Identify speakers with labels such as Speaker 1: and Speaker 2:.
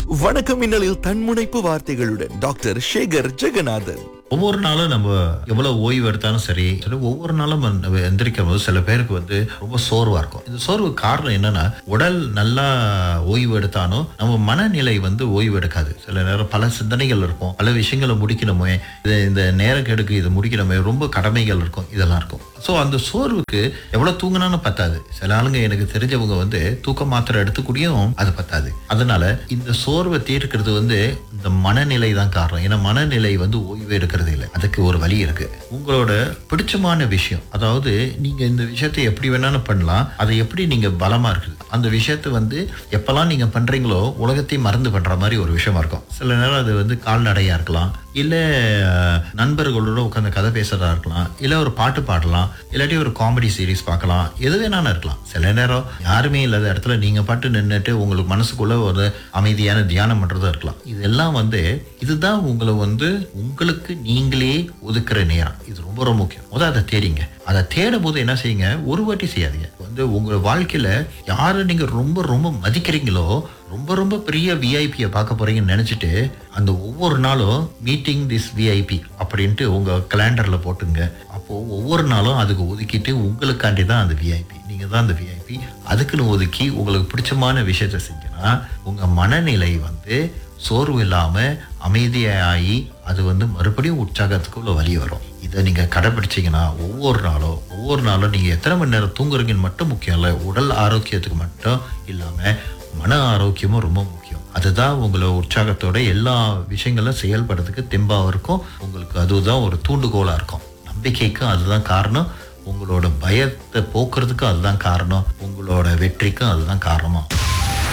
Speaker 1: வணக்கம் மின்னலில் தன்முனைப்பு வார்த்தைகளுடன் டாக்டர் சேகர் ஜெகநாதன்
Speaker 2: ஒவ்வொரு நாளும் நம்ம எவ்வளவு ஓய்வு எடுத்தாலும் சரி சில ஒவ்வொரு நாளும் நம்ம எந்திரிக்கும் போது சில பேருக்கு வந்து ரொம்ப சோர்வா இருக்கும் இந்த சோர்வு காரணம் என்னன்னா உடல் நல்லா ஓய்வு எடுத்தாலும் நம்ம மனநிலை வந்து ஓய்வு எடுக்காது சில நேரம் பல சிந்தனைகள் இருக்கும் பல விஷயங்களை முடிக்கணுமே இது இந்த நேரம் கெடுக்கு இது முடிக்கணுமே ரொம்ப கடமைகள் இருக்கும் இதெல்லாம் இருக்கும் ஸோ அந்த சோர்வுக்கு எவ்வளவு தூங்கினாலும் பத்தாது சில ஆளுங்க எனக்கு தெரிஞ்சவங்க வந்து தூக்க மாத்திரை எடுத்துக்கூடியும் அது பத்தாது அதனால இந்த சோர்வை தீர்க்கிறது வந்து இந்த மனநிலை தான் காரணம் ஏன்னா மனநிலை வந்து ஓய்வு எடுக்கிறது இல்லை அதுக்கு ஒரு வழி இருக்கு உங்களோட பிடிச்சமான விஷயம் அதாவது நீங்க இந்த விஷயத்தை எப்படி வேணாலும் பண்ணலாம் அதை எப்படி நீங்க பலமா இருக்குது அந்த விஷயத்தை வந்து எப்பெல்லாம் நீங்க பண்றீங்களோ உலகத்தையும் மறந்து பண்ற மாதிரி ஒரு விஷயமா இருக்கும் சில நேரம் அது வந்து கால்நடையா இருக்கலாம் இல்ல அஹ், நண்பர்களோட உட்காந்து கதை பேசுறதா இருக்கலாம் இல்ல ஒரு பாட்டு பாடலாம் இல்லாட்டி ஒரு காமெடி சீரிஸ் பார்க்கலாம் எது வேணாலும் இருக்கலாம் சில நேரம் யாருமே இல்லாத இடத்துல நீங்க பாட்டு நின்னுட்டு உங்களுக்கு மனசுக்குள்ள ஒரு அமைதியான தியானம் பண்றதா இருக்கலாம் இதெல்லாம் வந்து இதுதான் உங்களை வந்து உங்களுக்கு நீங்களே ஒதுக்குற நேரம் இது ரொம்ப ரொம்ப முக்கியம் முதல் அதை தேடிங்க அதை தேடும் போது என்ன செய்யுங்க ஒரு வாட்டி செய்யாதீங்க வந்து உங்க வாழ்க்கையில யாரை நீங்க ரொம்ப ரொம்ப மதிக்கிறீங்களோ ரொம்ப ரொம்ப பெரிய விஐபியை பார்க்க போறீங்கன்னு நினைச்சிட்டு அந்த ஒவ்வொரு நாளும் மீட்டிங் திஸ் விஐபி அப்படின்ட்டு உங்க கலண்டர்ல போட்டுங்க அப்போ ஒவ்வொரு நாளும் அதுக்கு ஒதுக்கிட்டு உங்களுக்காண்டி தான் அந்த விஐபி நீங்க தான் அந்த விஐபி அதுக்குன்னு ஒதுக்கி உங்களுக்கு பிடிச்சமான விஷயத்த செஞ்சீங்கன்னா உங்க மனநிலை வந்து சோர்வு இல்லாம அமைதியாகி அது வந்து மறுபடியும் உற்சாகத்துக்குள்ள வழி வரும் இதை நீங்க கடைபிடிச்சீங்கன்னா ஒவ்வொரு நாளும் ஒவ்வொரு நாளும் நீங்க எத்தனை மணி நேரம் தூங்குறீங்கன்னு மட்டும் முக்கியம் இல்லை உடல் ஆரோக்கியத்துக்கு மட்டும் இல்லாம மன ஆரோக்கியமும் ரொம்ப முக்கியம் அதுதான் உங்களை உற்சாகத்தோட எல்லா விஷயங்களும் செயல்படுறதுக்கு தெம்பாக இருக்கும் உங்களுக்கு அதுதான் ஒரு தூண்டுகோலா இருக்கும் நம்பிக்கைக்கும் அதுதான் காரணம் உங்களோட பயத்தை போக்குறதுக்கும் அதுதான் காரணம் உங்களோட வெற்றிக்கும் அதுதான் காரணமா